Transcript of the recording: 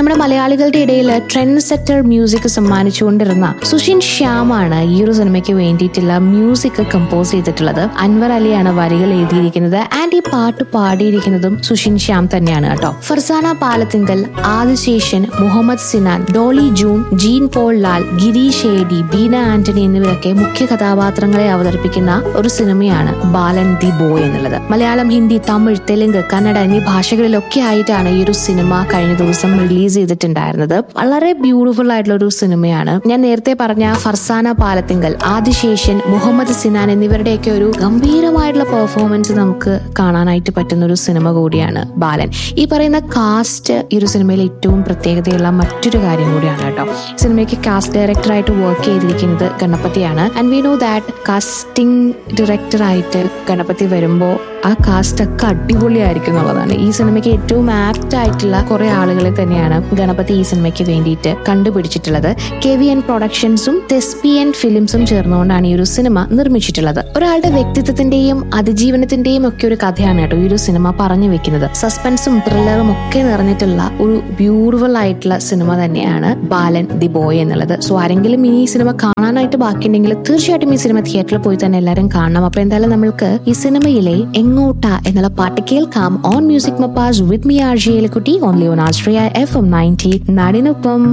നമ്മുടെ മലയാളികളുടെ ഇടയിൽ ട്രെൻഡ് സെറ്റർ മ്യൂസിക് സമ്മാനിച്ചുകൊണ്ടിരുന്ന സുഷിൻ ശ്യാമാണ് ഈ ഒരു സിനിമയ്ക്ക് വേണ്ടിയിട്ടുള്ള മ്യൂസിക് കമ്പോസ് ചെയ്തിട്ടുള്ളത് അൻവർ അലിയാണ് വരികൾ എഴുതിയിരിക്കുന്നത് ആൻഡ് ഈ പാട്ട് പാടിയിരിക്കുന്നതും സുഷിൻ ശ്യാം തന്നെയാണ് കേട്ടോ ഫർസാന പാലത്തിങ്കൽ ആദിശേഷൻ മുഹമ്മദ് സിനാൻ ഡോളി ജൂൺ ജീൻ പോൾ ലാൽ ഗിരീഷ് ഏടി ബീന ആന്റണി എന്നിവരൊക്കെ മുഖ്യ കഥാപാത്രങ്ങളെ അവതരിപ്പിക്കുന്ന ഒരു സിനിമയാണ് ബാലൻ ദി ബോയ് എന്നുള്ളത് മലയാളം ഹിന്ദി തമിഴ് തെലുങ്ക് കന്നഡ എന്നീ ഭാഷകളിലൊക്കെ ആയിട്ടാണ് ഈ ഒരു സിനിമ കഴിഞ്ഞ ദിവസം റിലീസ് ചെയ്തിട്ടുണ്ടായിരുന്നത് വളരെ ബ്യൂട്ടിഫുൾ ആയിട്ടുള്ള ഒരു സിനിമയാണ് ഞാൻ നേരത്തെ പറഞ്ഞ ഫർസാന പാലത്തിങ്കൽ ആദിശേഷൻ മുഹമ്മദ് സിനാൻ എന്നിവരുടെയൊക്കെ ഒരു ഗംഭീരമായിട്ടുള്ള പെർഫോമൻസ് നമുക്ക് കാണാനായിട്ട് പറ്റുന്ന ഒരു സിനിമ കൂടിയാണ് ബാലൻ ഈ പറയുന്ന കാസ്റ്റ് ഈ ഒരു സിനിമയിൽ ഏറ്റവും പ്രത്യേകതയുള്ള മറ്റൊരു കാര്യം കൂടിയാണ് കേട്ടോ ഈ സിനിമയ്ക്ക് കാസ്റ്റ് ഡയറക്ടറായിട്ട് വർക്ക് ചെയ്തിരിക്കുന്നത് ഗണപതിയാണ് and we know that casting ഡയറക്ടറായിട്ട് ഗണപതി വരുമ്പോൾ ആ കാസ്റ്റ് ഒക്കെ അടിപൊളിയായിരിക്കും എന്നുള്ളതാണ് ഈ സിനിമയ്ക്ക് ഏറ്റവും ആപ്റ്റ് ആയിട്ടുള്ള കുറെ ആളുകളെ തന്നെയാണ് ഗണപതി ഈ സിനിമയ്ക്ക് വേണ്ടിയിട്ട് കണ്ടുപിടിച്ചിട്ടുള്ളത് കെ വി എൻ പ്രൊഡക്ഷൻസും തെസ്പിയൻ ഫിലിംസും ചേർന്നുകൊണ്ടാണ് ഈ ഒരു സിനിമ നിർമ്മിച്ചിട്ടുള്ളത് ഒരാളുടെ വ്യക്തിത്വത്തിന്റെയും അതിജീവനത്തിന്റെയും ഒക്കെ ഒരു കഥയാണ് കേട്ടോ ഈ ഒരു സിനിമ പറഞ്ഞു വെക്കുന്നത് സസ്പെൻസും ത്രില്ലറും ഒക്കെ നിറഞ്ഞിട്ടുള്ള ഒരു ബ്യൂട്ടിഫുൾ ആയിട്ടുള്ള സിനിമ തന്നെയാണ് ബാലൻ ദി ബോയ് എന്നുള്ളത് സോ ആരെങ്കിലും ഈ സിനിമ കാണാനായിട്ട് ബാക്കിയുണ്ടെങ്കിൽ തീർച്ചയായിട്ടും ഈ സിനിമ തിയേറ്ററിൽ പോയി തന്നെ എല്ലാവരും കാണണം അപ്പൊ എന്തായാലും നമ്മൾക്ക് ഈ സിനിമയിലെ എങ്ങോട്ട എന്നുള്ള പാട്ട് കേൾക്കാം ഓൺ മ്യൂസിക് മപ്പാസ് വിത്ത് മി ആർ ജി എലിക്കുട്ടി only on Ashraya F M ninety നാടിനൊപ്പം